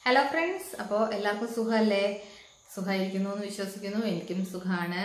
hello friends അപ്പോൾ എല്ലാവർക്കും സുഖമല്ലേ സുഖമായിരിക്കുന്നു എന്ന് വിശ്വസിക്കുന്നു എനിക്കും സുഖമാണ്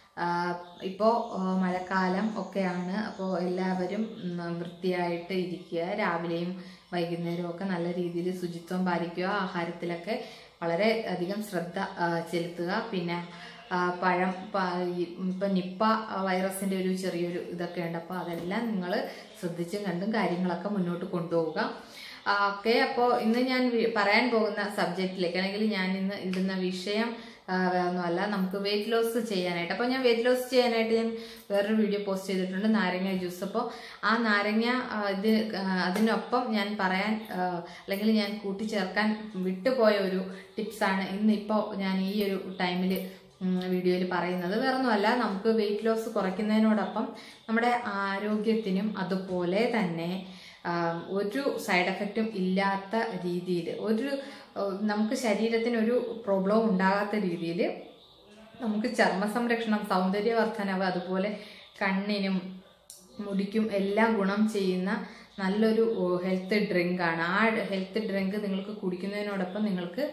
ഇപ്പോൾ മഴക്കാലം ഒക്കെയാണ് അപ്പോൾ എല്ലാവരും ഉം, വൃത്തിയായിട്ട് ഇരിക്കുക രാവിലെയും വൈകുന്നേരവും ഒക്കെ നല്ല രീതിയിൽ ശുചിത്വം പാലിക്കുക ആഹാരത്തിലൊക്കെ വളരെ അധികം ശ്രദ്ധ ആ, ചെലുത്തുക പിന്നെ ആ, പഴം പ- ഈ ഇപ്പം നിപ്പ വൈറസിൻ്റെ ഒരു ചെറിയൊരു ഇതൊക്കെ ഉണ്ട് അപ്പോൾ അതെല്ലാം നിങ്ങൾ ശ്രദ്ധിച്ചും കണ്ടും കാര്യങ്ങളൊക്കെ മുന്നോട്ട് കൊണ്ടുപോവുക ഓക്കെ അപ്പോൾ ഇന്ന് ഞാൻ വി- പറയാൻ പോകുന്ന സബ്ജക്റ്റിലേക്ക് അല്ലെങ്കിൽ ഞാൻ ഇന്ന് ഇടുന്ന വിഷയം ആ, വേറൊന്നുമല്ല നമുക്ക് വെയിറ്റ് ലോസ് ചെയ്യാനായിട്ട് അപ്പോൾ ഞാൻ വെയിറ്റ് ലോസ് ചെയ്യാനായിട്ട് ഞാൻ വേറൊരു വീഡിയോ പോസ്റ്റ് ചെയ്തിട്ടുണ്ട് നാരങ്ങ ജ്യൂസ് അപ്പോൾ ആ നാരങ്ങ ആ, ഇത് ആ, അതിനൊപ്പം ഞാൻ പറയാൻ ആ, അല്ലെങ്കിൽ ഞാൻ കൂട്ടിച്ചേർക്കാൻ വിട്ടുപോയ ഒരു ടിപ്സാണ് ഇന്നിപ്പോൾ ഞാൻ ഈ ഒരു ടൈമിൽ വീഡിയോയിൽ പറയുന്നത് വേറൊന്നുമല്ല നമുക്ക് വെയിറ്റ് ലോസ് കുറയ്ക്കുന്നതിനോടൊപ്പം നമ്മുടെ ആരോഗ്യത്തിനും അതുപോലെ തന്നെ ആം, ഒരു സൈഡ് എഫക്റ്റും ഇല്ലാത്ത രീതിയിൽ ഒരു ഏഹ്, നമുക്ക് ശരീരത്തിന് ഒരു പ്രോബ്ലവും ഉണ്ടാകാത്ത രീതിയിൽ നമുക്ക് ചർമ്മ സംരക്ഷണം സൗന്ദര്യവർദ്ധനവ് അതുപോലെ കണ്ണിനും മുടിക്കും എല്ലാം ഗുണം ചെയ്യുന്ന നല്ലൊരു ഹെൽത്ത് ഡ്രിങ്ക് ആണ് ആ ഹെൽത്ത് ഡ്രിങ്ക് നിങ്ങൾക്ക് കുടിക്കുന്നതിനോടൊപ്പം നിങ്ങൾക്ക്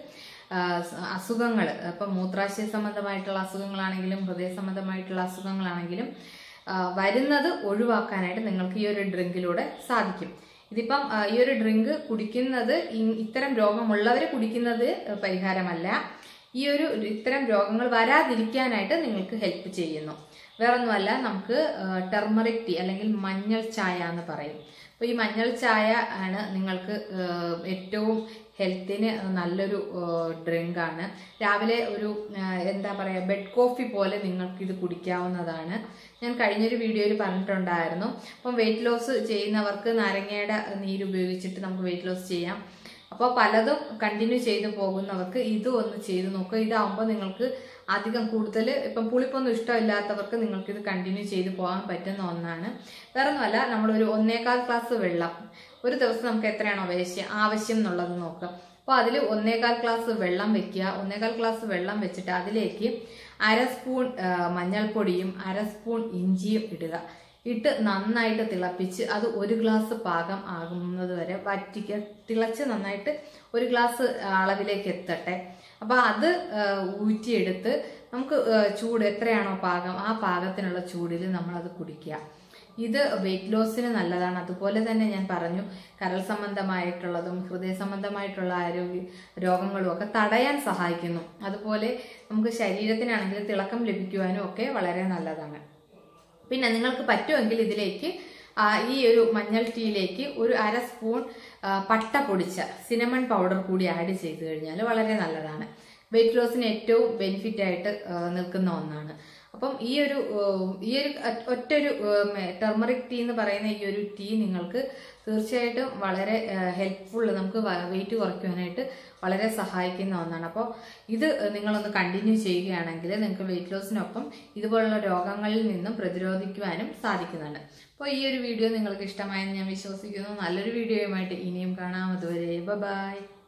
അസുഖങ്ങൾ ഇപ്പം മൂത്രാശയ സംബന്ധമായിട്ടുള്ള അസുഖങ്ങളാണെങ്കിലും ഹൃദയ സംബന്ധമായിട്ടുള്ള അസുഖങ്ങളാണെങ്കിലും ആ, വരുന്നത് ഒഴിവാക്കാനായിട്ട് നിങ്ങൾക്ക് ഈ ഒരു ഡ്രിങ്കിലൂടെ സാധിക്കും ഇതിപ്പം ആ, ഈ ഒരു ഡ്രിങ്ക് കുടിക്കുന്നത് ഇ- ഇത്തരം രോഗമുള്ളവർ കുടിക്കുന്നത് പരിഹാരമല്ല ഈ ഒരു ഇത്തരം രോഗങ്ങൾ വരാതിരിക്കാനായിട്ട് നിങ്ങൾക്ക് ഹെൽപ്പ് ചെയ്യുന്നു വേറൊന്നുമല്ല നമുക്ക് ടെർമറിക് ടീ അല്ലെങ്കിൽ മഞ്ഞൾ ചായ എന്ന് പറയും അപ്പോൾ ഈ മഞ്ഞൾ ചായ ആണ് നിങ്ങൾക്ക് ആ, ഏറ്റവും ഹെൽത്തിന് നല്ലൊരു ഡ്രിങ്ക് ആണ് രാവിലെ ഒരു ആ, എന്താ പറയുക ബെഡ് കോഫി പോലെ നിങ്ങൾക്ക് ഇത് കുടിക്കാവുന്നതാണ് ഞാൻ കഴിഞ്ഞൊരു വീഡിയോയിൽ പറഞ്ഞിട്ടുണ്ടായിരുന്നു അപ്പം വെയിറ്റ് ലോസ് ചെയ്യുന്നവർക്ക് നാരങ്ങയുടെ നീര് ഉപയോഗിച്ചിട്ട് നമുക്ക് വെയിറ്റ് ലോസ് ചെയ്യാം അപ്പോൾ പലതും കണ്ടിന്യൂ ചെയ്തു പോകുന്നവർക്ക് ഇതും ഒന്ന് ചെയ്ത് നോക്കുക ഇതാവുമ്പോൾ നിങ്ങൾക്ക് അധികം കൂടുതൽ ഇപ്പം പുളിപ്പൊന്നും ഇഷ്ടമില്ലാത്തവർക്ക് നിങ്ങൾക്ക് ഇത് കണ്ടിന്യൂ ചെയ്ത് പോകാൻ പറ്റുന്ന ഒന്നാണ് വേറെ ഒന്നുമല്ല നമ്മളൊരു ഒന്നേകാൽ ഗ്ലാസ് വെള്ളം ഒരു ദിവസം നമുക്ക് എത്രയാണോ ആവശ്യം ആവശ്യം എന്നുള്ളത് നോക്കുക അപ്പോൾ അതിൽ ഒന്നേകാൽ ഗ്ലാസ് വെള്ളം വെക്കുക ഒന്നേകാൽ ഗ്ലാസ് വെള്ളം വെച്ചിട്ട് അതിലേക്ക് അര സ്പൂൺ ആ, മഞ്ഞൾപ്പൊടിയും അര സ്പൂൺ ഇഞ്ചിയും ഇടുക ഇട്ട് നന്നായിട്ട് തിളപ്പിച്ച് അത് ഒരു ഗ്ലാസ് പാകം ആകുന്നത് വരെ വറ്റിക്കുക തിളച്ച് നന്നായിട്ട് ഒരു ഗ്ലാസ് അളവിലേക്ക് എത്തട്ടെ അപ്പൊ അത് ആ, ഊറ്റിയെടുത്ത് നമുക്ക് ആ, ചൂട് എത്രയാണോ പാകം ആ പാകത്തിനുള്ള ചൂടിൽ നമ്മളത് കുടിക്കുക ഇത് വെയിറ്റ് ലോസിന് നല്ലതാണ് അതുപോലെ തന്നെ ഞാൻ പറഞ്ഞു കരൾ സംബന്ധമായിട്ടുള്ളതും ഹൃദയ സംബന്ധമായിട്ടുള്ള ആരോഗ്യ രോഗങ്ങളും ഒക്കെ തടയാൻ സഹായിക്കുന്നു അതുപോലെ നമുക്ക് ശരീരത്തിനാണെങ്കിൽ തിളക്കം ലഭിക്കുവാനും ഒക്കെ വളരെ നല്ലതാണ് പിന്നെ നിങ്ങൾക്ക് പറ്റുമെങ്കിൽ ഇതിലേക്ക് ആ, ഈ ഒരു മഞ്ഞൾ ടീയിലേക്ക് ഒരു അര സ്പൂൺ ആ, പട്ട പൊടിച്ച സിനമൺ പൗഡർ കൂടി ആഡ് ചെയ്ത് കഴിഞ്ഞാൽ വളരെ നല്ലതാണ് വെയിറ്റ് ലോസിന് ഏറ്റവും ബെനിഫിറ്റ് ആയിട്ട് ആ, നിൽക്കുന്ന ഒന്നാണ് അപ്പം ഈ ഒരു ഉം, ഈ ഒരു ഒറ്റ- ഒറ്റൊരു ടെർമറിക് ടീ എന്ന് പറയുന്ന ഈ ഒരു ടീ നിങ്ങൾക്ക് തീർച്ചയായിട്ടും വളരെ ഹെൽപ്ഫുൾ നമുക്ക് വെയിറ്റ് കുറയ്ക്കുവാനായിട്ട് വളരെ സഹായിക്കുന്ന ഒന്നാണ് അപ്പോൾ ഇത് നിങ്ങളൊന്ന് കണ്ടിന്യൂ ചെയ്യുകയാണെങ്കിൽ നിങ്ങൾക്ക് വെയിറ്റ് ലോസിനൊപ്പം ഇതുപോലുള്ള രോഗങ്ങളിൽ നിന്നും പ്രതിരോധിക്കുവാനും സാധിക്കുന്നതാണ് അപ്പോൾ ഈ ഒരു വീഡിയോ നിങ്ങൾക്ക് ഇഷ്ടമായെന്ന് ഞാൻ വിശ്വസിക്കുന്നു നല്ലൊരു വീഡിയോയുമായിട്ട് ഇനിയും കാണാം അതുവരെ ബൈ